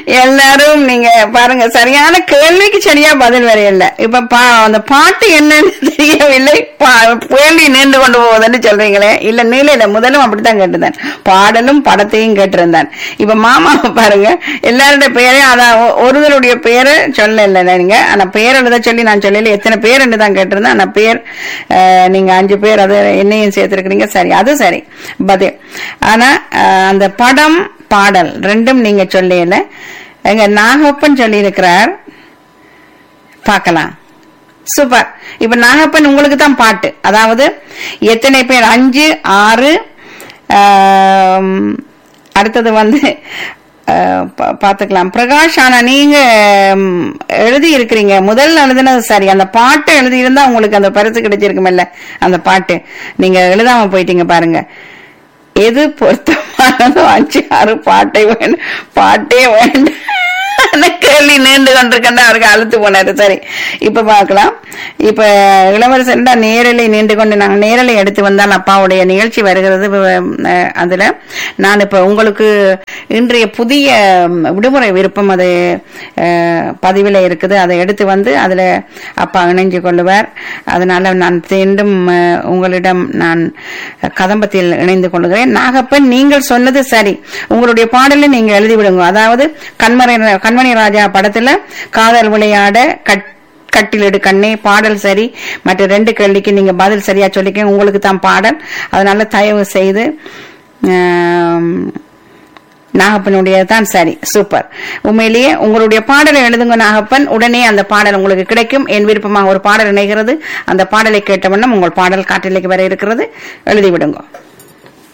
எல்லாரும் நீங்க பாருங்க சரியான கேள்விக்கு சரியா பதில் வரையில்ல இப்ப பா அந்த பாட்டு என்னன்னு தெரியவில்லை பா- கேள்வி நீண்டு கொண்டு போவதுன்னு சொல்றீங்களே இல்ல நீல முதலும் அப்படித்தான் கேட்டிருந்தேன் பாடலும் படத்தையும் கேட்டிருந்தான் இப்ப மாமாவை பாருங்க எல்லாருடைய பெயரையும் அதான் ஒ- ஒருவருடைய பெயரை சொல்லல நீங்க ஆனா பேர் எழுத சொல்லி நான் சொல்லல எத்தனை பேர் தான் கேட்டிருந்தேன் ஆனா பேர் அஹ், நீங்க அஞ்சு பேர் அது என்னையும் சேர்த்திருக்கிறீங்க சரி அது சரி பதில் ஆனா அஹ், அந்த படம் பாடல் ரெண்டும் நீங்க சொல்லல எங்க நாகப்பன் சொல்லி இருக்கிறார் பார்க்கலாம் சூப்பர் இப்ப நாகப்பன் உங்களுக்கு தான் பாட்டு அதாவது எத்தனை பேர் அஞ்சு ஆறு ஆம், அடுத்தது வந்து அஹ், பா- பாத்துக்கலாம் பிரகாஷ் ஆனா நீங்க ம், எழுதி இருக்கிறீங்க முதல்ல எழுதுனது சரி அந்த பாட்டு எழுதி இருந்தா உங்களுக்கு அந்த பரிசு கிடைச்சிருக்குமில்ல அந்த பாட்டு நீங்க எழுதாம போயிட்டீங்க பாருங்க எது பொருத்தமானதோ அஞ்சு ஆறு பாட்டை வேணும் பாட்டே வேண்டாம் கேள்வி நீண்டு கொண்டிருக்கா அவருக்கு அழுத்து போனாரு சரி இப்ப பார்க்கலாம் இப்ப இளவரசன் நேரலை நீண்டு கொண்டு நாங்கள் நேரலை எடுத்து வந்தால் அப்பாவுடைய நிகழ்ச்சி வருகிறது அஹ், அதுல நான் இப்ப உங்களுக்கு இன்றைய புதிய ம், விடுமுறை விருப்பம் அது அஹ், பதிவில இருக்குது அதை எடுத்து வந்து அதுல அப்பா இணைஞ்சு கொள்ளுவார் அதனால நான் மீண்டும் அஹ், உங்களிடம் நான் கதம்பத்தில் இணைந்து கொள்கிறேன் நாகப்பன் நீங்கள் சொன்னது சரி உங்களுடைய பாடலை நீங்க எழுதி விடுங்க அதாவது கண்மறை கண்மணி ராஜா படத்துல காதல் விளையாட கட் கட்டிலெடு கண்ணே பாடல் சரி மற்ற ரெண்டு கேள்விக்கு நீங்க பதில் சரியா சொல்லிக்க உங்களுக்கு தான் பாடல் அதனால தயவு செய்து ஆம், நாகப்பனுடைய தான் சரி சூப்பர் உண்மையிலேயே உங்களுடைய பாடலை எழுதுங்க நாகப்பன் உடனே அந்த பாடல் உங்களுக்கு கிடைக்கும் என் விருப்பமாக ஒரு பாடல் இணைகிறது அந்த பாடலை கேட்ட வண்ணம் உங்கள் பாடல் காட்டிലേക്ക് வர இருக்கிறது எழுதி விடுங்க